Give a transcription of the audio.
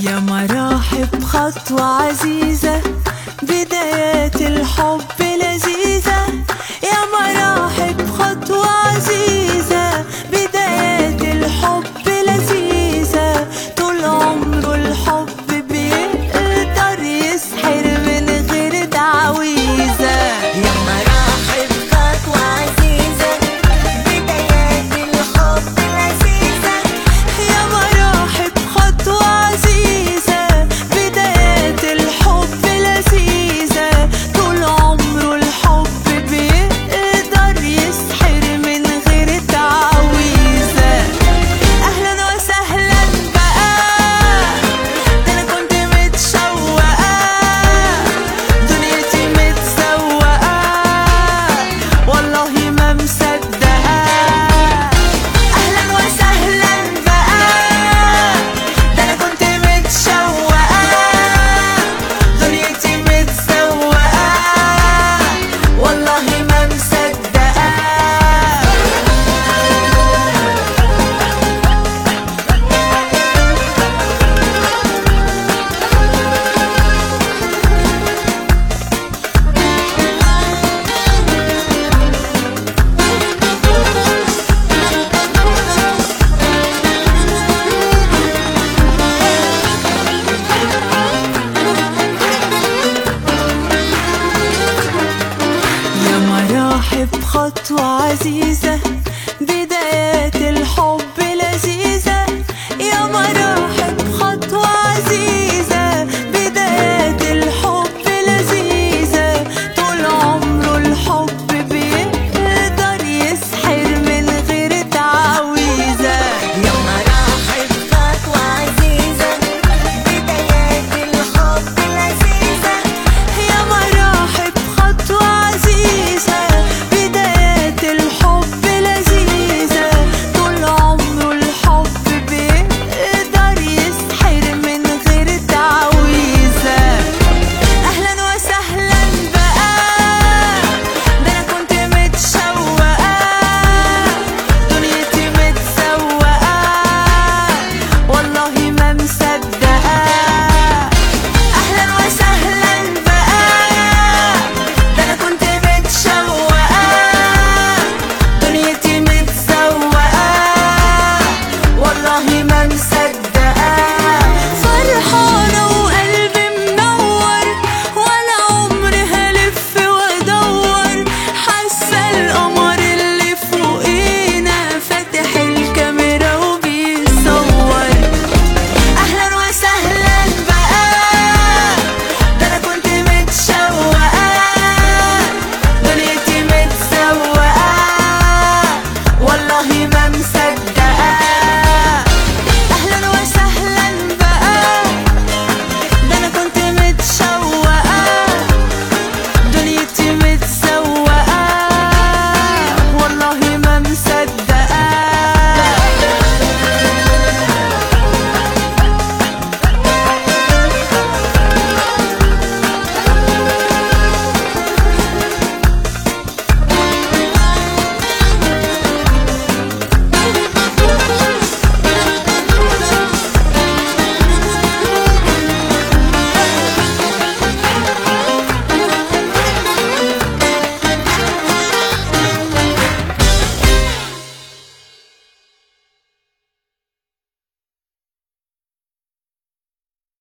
يا مراحب خطوة عزيزة بدايات الحب لذيذة يا مراحب خطوة عزيزة بدايات الحب لذيذة طول عمره الحب بيقدر يسحر من غير تعويذة يا مراحب خطوة عزيزة بدايات الحب لذيذة يا مراحب خطوة عزيزة بدايات الحب لذيذة طول عمره الحب بيقدر يسحر من غير تعويذة أهلا وسهلا بقى ده أنا كنت متشوقة دنيتي متسوقة والله ما مصدقة أهلا وسهلا بقى ده أنا كنت متشوقة دنيتي متسوقة والله ما مصدقة يا مراحب خطوة عزيزة بدايات